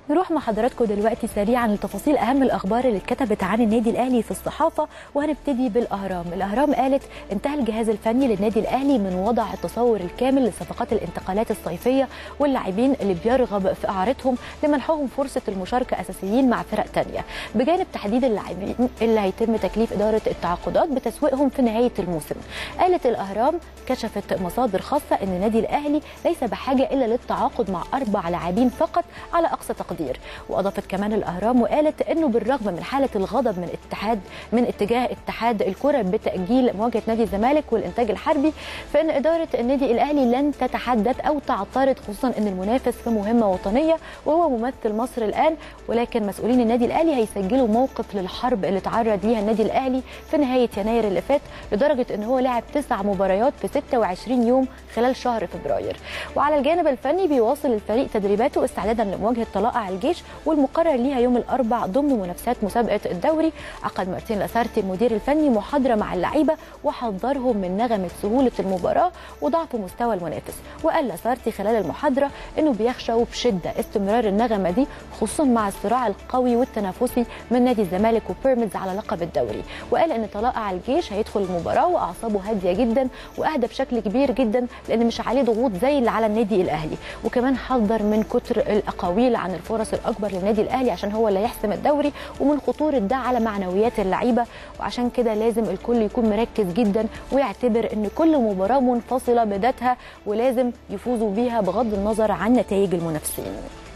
نروح مع حضراتكم دلوقتي سريعا لتفاصيل اهم الاخبار اللي اتكتبت عن النادي الاهلي في الصحافه وهنبتدي بالاهرام، الاهرام قالت انتهى الجهاز الفني للنادي الاهلي من وضع التصور الكامل لصفقات الانتقالات الصيفيه واللاعبين اللي بيرغب في اعارتهم لمنحهم فرصه المشاركه اساسيين مع فرق ثانيه، بجانب تحديد اللاعبين اللي هيتم تكليف اداره التعاقدات بتسويقهم في نهايه الموسم. قالت الاهرام كشفت مصادر خاصه ان النادي الاهلي ليس بحاجه الا للتعاقد مع اربع لاعبين فقط على اقصى تقدير واضافت كمان الاهرام وقالت انه بالرغم من حاله الغضب من اتحاد من اتجاه اتحاد الكره بتاجيل مواجهه نادي الزمالك والانتاج الحربي فان اداره النادي الاهلي لن تتحدث او تعترض خصوصا ان المنافس في مهمه وطنيه وهو ممثل مصر الان ولكن مسؤولين النادي الاهلي هيسجلوا موقف للحرب اللي تعرض ليها النادي الاهلي في نهايه يناير اللي فات لدرجه ان هو لعب تسع مباريات في 26 يوم خلال شهر فبراير وعلى الجانب الفني بيواصل الفريق تدريباته استعدادا لمواجهه طلائع الجيش والمقرر ليها يوم الاربع ضمن منافسات مسابقه الدوري عقد مارتين لاسارتي المدير الفني محاضره مع اللعيبه وحذرهم من نغمه سهوله المباراه وضعف مستوى المنافس وقال لاسارتي خلال المحاضره انه بيخشوا بشده استمرار النغمه دي خصوصا مع الصراع القوي والتنافسي من نادي الزمالك وبيراميدز على لقب الدوري وقال ان طلائع الجيش هيدخل المباراه واعصابه هاديه جدا واهدى بشكل كبير جدا لان مش عليه ضغوط زي اللي على النادي الاهلي وكمان حذر من كتر الاقاويل عن الفرص الاكبر للنادي الاهلي عشان هو اللي هيحسم الدوري ومن خطوره ده على معنويات اللعيبه وعشان كده لازم الكل يكون مركز جدا ويعتبر ان كل مباراه منفصله بذاتها ولازم يفوزوا بيها بغض النظر عن نتائج المنافسين